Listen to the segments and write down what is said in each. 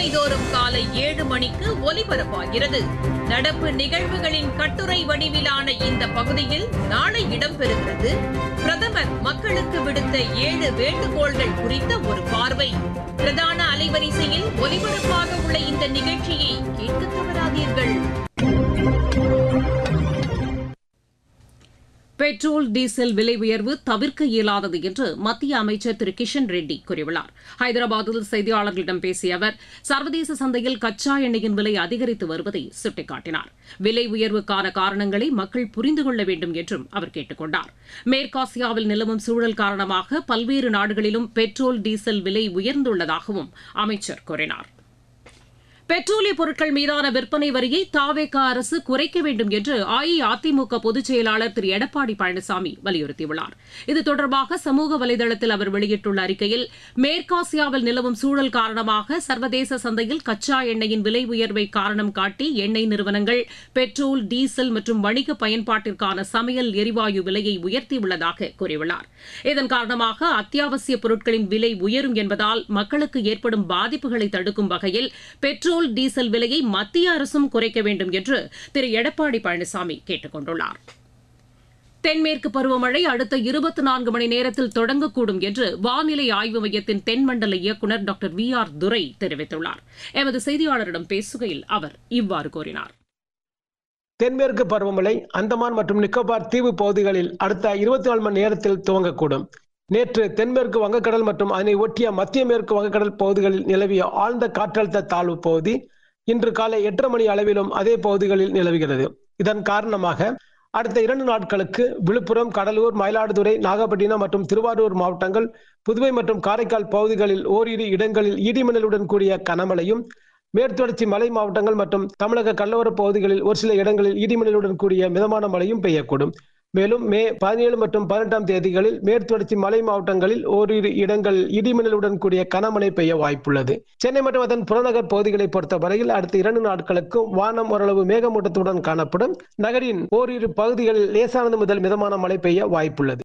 தினம்தோறும் காலை ஏழு மணிக்கு ஒலிபரப்பாகிறது நடப்பு நிகழ்வுகளின் கட்டுரை வடிவிலான இந்த பகுதியில் நாளை இடம்பெறுகிறது பிரதமர் மக்களுக்கு விடுத்த ஏழு வேண்டுகோள்கள் குறித்த ஒரு பார்வை பிரதான அலைவரிசையில் ஒலிபரப்பாக உள்ள இந்த நிகழ்ச்சியை கேட்க தவறாதீர்கள் பெட்ரோல் டீசல் விலை உயர்வு தவிர்க்க இயலாதது என்று மத்திய அமைச்சர் திரு கிஷன் ரெட்டி கூறியுள்ளார் ஹைதராபாத்தில் செய்தியாளர்களிடம் பேசிய அவர் சர்வதேச சந்தையில் கச்சா எண்ணெயின் விலை அதிகரித்து வருவதை சுட்டிக்காட்டினார் விலை உயர்வுக்கான காரணங்களை மக்கள் புரிந்து கொள்ள வேண்டும் என்றும் அவர் கேட்டுக் கொண்டார் மேற்காசியாவில் நிலவும் சூழல் காரணமாக பல்வேறு நாடுகளிலும் பெட்ரோல் டீசல் விலை உயர்ந்துள்ளதாகவும் அமைச்சர் கூறினார் பெட்ரோலிய பொருட்கள் மீதான விற்பனை வரியை தாவேக அரசு குறைக்க வேண்டும் என்று அஇஅதிமுக பொதுச் செயலாளர் திரு எடப்பாடி பழனிசாமி வலியுறுத்தியுள்ளார் இது தொடர்பாக சமூக வலைதளத்தில் அவர் வெளியிட்டுள்ள அறிக்கையில் மேற்காசியாவில் நிலவும் சூழல் காரணமாக சர்வதேச சந்தையில் கச்சா எண்ணெயின் விலை உயர்வை காரணம் காட்டி எண்ணெய் நிறுவனங்கள் பெட்ரோல் டீசல் மற்றும் வணிக பயன்பாட்டிற்கான சமையல் எரிவாயு விலையை உயர்த்தியுள்ளதாக கூறியுள்ளார் இதன் காரணமாக அத்தியாவசிய பொருட்களின் விலை உயரும் என்பதால் மக்களுக்கு ஏற்படும் பாதிப்புகளை தடுக்கும் வகையில் பெட்ரோல் பெட்ரோல் டீசல் விலையை மத்திய அரசும் குறைக்க வேண்டும் என்று திரு எடப்பாடி பழனிசாமி கேட்டுக் கொண்டுள்ளார் தென்மேற்கு பருவமழை அடுத்த இருபத்தி நான்கு மணி நேரத்தில் தொடங்கக்கூடும் என்று வானிலை ஆய்வு மையத்தின் தென்மண்டல இயக்குநர் டாக்டர் வி ஆர் துரை தெரிவித்துள்ளார் எமது செய்தியாளரிடம் பேசுகையில் அவர் இவ்வாறு கூறினார் தென்மேற்கு பருவமழை அந்தமான் மற்றும் நிக்கோபார் தீவு பகுதிகளில் அடுத்த இருபத்தி நாலு மணி நேரத்தில் துவங்கக்கூடும் நேற்று தென்மேற்கு வங்கக்கடல் மற்றும் அதனை ஒட்டிய மத்திய மேற்கு வங்கக்கடல் பகுதிகளில் நிலவிய ஆழ்ந்த காற்றழுத்த தாழ்வு பகுதி இன்று காலை எட்டரை மணி அளவிலும் அதே பகுதிகளில் நிலவுகிறது இதன் காரணமாக அடுத்த இரண்டு நாட்களுக்கு விழுப்புரம் கடலூர் மயிலாடுதுறை நாகப்பட்டினம் மற்றும் திருவாரூர் மாவட்டங்கள் புதுவை மற்றும் காரைக்கால் பகுதிகளில் ஓரிரு இடங்களில் இடிமின்னலுடன் கூடிய கனமழையும் மேற்தொடர்ச்சி மலை மாவட்டங்கள் மற்றும் தமிழக கடலோர பகுதிகளில் ஒரு சில இடங்களில் இடிமின்னலுடன் கூடிய மிதமான மழையும் பெய்யக்கூடும் மேலும் மே பதினேழு மற்றும் பதினெட்டாம் தேதிகளில் மேற்தொடர்ச்சி மலை மாவட்டங்களில் ஓரிரு இடங்களில் இடிமின்னலுடன் கூடிய கனமழை பெய்ய வாய்ப்புள்ளது சென்னை மற்றும் அதன் புறநகர் பகுதிகளை பொறுத்தவரையில் அடுத்த இரண்டு நாட்களுக்கு வானம் ஓரளவு மேகமூட்டத்துடன் காணப்படும் நகரின் ஓரிரு பகுதிகளில் லேசானது முதல் மிதமான மழை பெய்ய வாய்ப்புள்ளது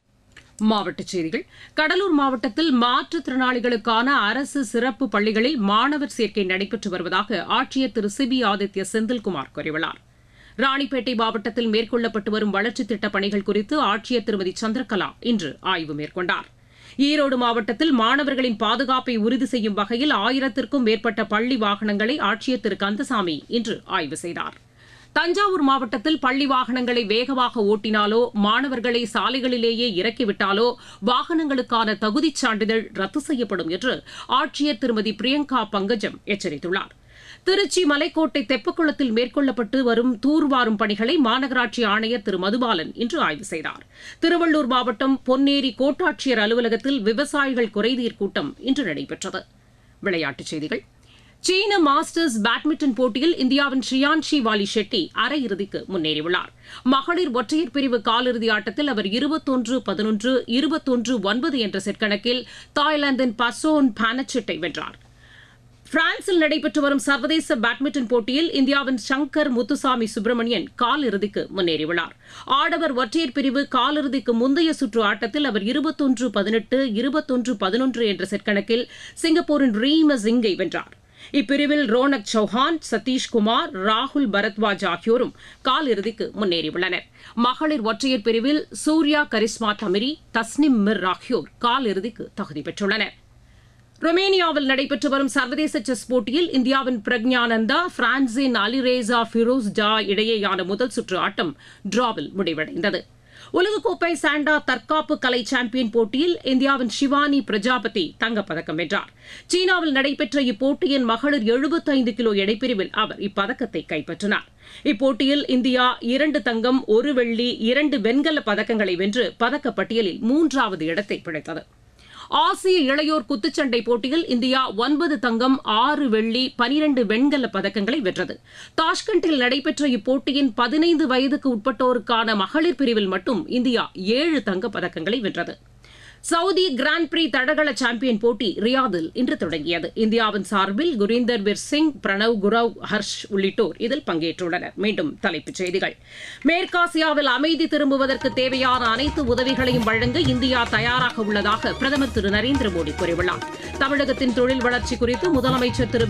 மாவட்டச் செய்திகள் கடலூர் மாவட்டத்தில் மாற்றுத்திறனாளிகளுக்கான அரசு சிறப்பு பள்ளிகளில் மாணவர் சேர்க்கை நடைபெற்று வருவதாக ஆட்சியர் திரு சிபி ஆதித்ய செந்தில்குமார் கூறியுள்ளார் ராணிப்பேட்டை மாவட்டத்தில் மேற்கொள்ளப்பட்டு வரும் வளர்ச்சித் திட்டப் பணிகள் குறித்து ஆட்சியர் திருமதி சந்திரகலா இன்று ஆய்வு மேற்கொண்டார் ஈரோடு மாவட்டத்தில் மாணவர்களின் பாதுகாப்பை உறுதி செய்யும் வகையில் ஆயிரத்திற்கும் மேற்பட்ட பள்ளி வாகனங்களை ஆட்சியர் திரு கந்தசாமி இன்று ஆய்வு செய்தார் தஞ்சாவூர் மாவட்டத்தில் பள்ளி வாகனங்களை வேகமாக ஓட்டினாலோ மாணவர்களை சாலைகளிலேயே இறக்கிவிட்டாலோ வாகனங்களுக்கான தகுதிச் சான்றிதழ் ரத்து செய்யப்படும் என்று ஆட்சியர் திருமதி பிரியங்கா பங்கஜம் எச்சரித்துள்ளார் திருச்சி மலைக்கோட்டை தெப்பக்குளத்தில் மேற்கொள்ளப்பட்டு வரும் தூர்வாரும் பணிகளை மாநகராட்சி ஆணையர் திரு மதுபாலன் இன்று ஆய்வு செய்தார் திருவள்ளூர் மாவட்டம் பொன்னேரி கோட்டாட்சியர் அலுவலகத்தில் விவசாயிகள் குறைதீர் கூட்டம் இன்று நடைபெற்றது விளையாட்டுச் செய்திகள் சீன மாஸ்டர்ஸ் பேட்மிண்டன் போட்டியில் இந்தியாவின் ஷியான்ஷி வாலி ஷெட்டி அரையிறுதிக்கு முன்னேறியுள்ளார் மகளிர் ஒற்றையர் பிரிவு காலிறுதி ஆட்டத்தில் அவர் இருபத்தொன்று பதினொன்று இருபத்தொன்று ஒன்பது என்ற செட் கணக்கில் தாய்லாந்தின் பசோன் பானச்சிட்டை வென்றார் பிரான்சில் நடைபெற்று வரும் சர்வதேச பேட்மிண்டன் போட்டியில் இந்தியாவின் சங்கர் முத்துசாமி சுப்பிரமணியன் காலிறுதிக்கு முன்னேறியுள்ளார் ஆடவர் ஒற்றையர் பிரிவு காலிறுதிக்கு முந்தைய சுற்று ஆட்டத்தில் அவர் இருபத்தொன்று பதினெட்டு இருபத்தொன்று பதினொன்று என்ற செட் கணக்கில் சிங்கப்பூரின் ரீம சிங்கை வென்றார் இப்பிரிவில் ரோனக் சௌஹான் சதீஷ்குமார் ராகுல் பரத்வாஜ் ஆகியோரும் காலிறுதிக்கு முன்னேறியுள்ளனர் மகளிர் ஒற்றையர் பிரிவில் சூர்யா கரிஸ்மா தமிரி தஸ்னிம் மிர் ஆகியோர் காலிறுதிக்கு தகுதி பெற்றுள்ளனர் ரொமேனியாவில் நடைபெற்று வரும் சர்வதேச செஸ் போட்டியில் இந்தியாவின் பிரக்ஞானந்தா பிரான்சின் அலிரேசா ஃபிரோஸ் டா இடையேயான முதல் சுற்று ஆட்டம் டிராவில் முடிவடைந்தது உலகக்கோப்பை சாண்டா தற்காப்பு கலை சாம்பியன் போட்டியில் இந்தியாவின் ஷிவானி பிரஜாபதி தங்கப்பதக்கம் வென்றார் சீனாவில் நடைபெற்ற இப்போட்டியின் மகளிர் எழுபத்தைந்து கிலோ எடைப்பிரிவில் அவர் இப்பதக்கத்தை கைப்பற்றினார் இப்போட்டியில் இந்தியா இரண்டு தங்கம் ஒரு வெள்ளி இரண்டு வெண்கல பதக்கங்களை வென்று பதக்கப்பட்டியலில் மூன்றாவது இடத்தை பிடித்தது ஆசிய இளையோர் குத்துச்சண்டை போட்டியில் இந்தியா ஒன்பது தங்கம் ஆறு வெள்ளி பனிரண்டு வெண்கல பதக்கங்களை வென்றது தாஷ்கண்டில் நடைபெற்ற இப்போட்டியின் பதினைந்து வயதுக்கு உட்பட்டோருக்கான மகளிர் பிரிவில் மட்டும் இந்தியா ஏழு தங்கப் பதக்கங்களை வென்றது சவுதி கிராண்ட் பிரீ தடகள சாம்பியன் போட்டி ரியாதில் இன்று தொடங்கியது இந்தியாவின் சார்பில் குரீந்தர் வீர் சிங் பிரணவ் குரவ் ஹர்ஷ் உள்ளிட்டோர் இதில் பங்கேற்றுள்ளனர் மீண்டும் தலைப்புச் செய்திகள் மேற்காசியாவில் அமைதி திரும்புவதற்கு தேவையான அனைத்து உதவிகளையும் வழங்க இந்தியா தயாராக உள்ளதாக பிரதமர் திரு நரேந்திர மோடி கூறியுள்ளார் தமிழகத்தின் தொழில் வளர்ச்சி குறித்து முதலமைச்சர் திரு